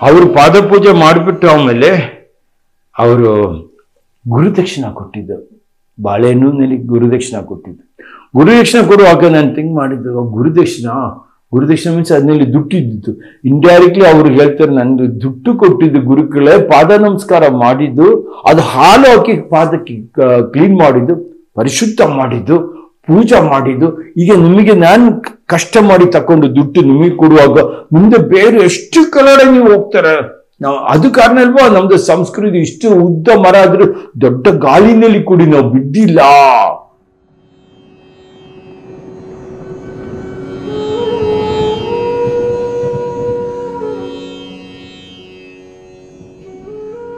ಅವರು ಪಾದ ಪೂಜೆ ಮಾಡಿಬಿಟ್ಟು ಆಮೇಲೆ ಅವರು ಗುರುದಕ್ಷಿಣ ಕೊಟ್ಟಿದ್ದು ಬಾಳೆಹಣ್ಣಿನಲ್ಲಿ ಗುರುದಕ್ಷಿಣ ಕೊಟ್ಟಿದ್ದು ಗುರುದಕ್ಷಿಣ ಕೊಡುವಾಗ ನಾನು ಥಿಂಕ್ ಮಾಡಿದ್ದು ಗುರುದಕ್ಷಿಣ ಗುರುದಕ್ಷಿಣ ಮೀನ್ಸ್ ಅದ್ರಲ್ಲಿ ದುಡ್ಡಿದ್ದು ಇಂಡೈರೆಕ್ಟ್ಲಿ ಅವ್ರು ಹೇಳ್ತಾರೆ ನಂದು ದುಡ್ಡು ಕೊಟ್ಟಿದ್ದು ಗುರುಗಳೇ ಪಾದ ನಮಸ್ಕಾರ ಮಾಡಿದ್ದು ಅದು ಹಾಲು ಹಾಕಿ ಪಾದಕ್ಕೆ ಕ್ಲೀನ್ ಮಾಡಿದ್ದು ಪರಿಶುದ್ಧ ಮಾಡಿದ್ದು ಪೂಜೆ ಮಾಡಿದ್ದು ಈಗ ನಿಮಗೆ ನಾನು ಕಷ್ಟ ಮಾಡಿ ತಕೊಂಡು ದುಡ್ಡು ನಿಮಗೆ ಕೊಡುವಾಗ ಮುಂದೆ ಬೇರೆ ಎಷ್ಟು ಕಡೆ ನೀವು ಹೋಗ್ತಾರೆ ನಾವು ಅದು ಕಾರಣ ಅಲ್ವಾ ನಮ್ದು ಸಂಸ್ಕೃತಿ ಇಷ್ಟು ಉದ್ದ ಮರ ಆದ್ರೂ ದೊಡ್ಡ ಗಾಳಿನಲ್ಲಿ ಕೂಡಿ ನಾವು ಬಿದ್ದಿಲ್ಲ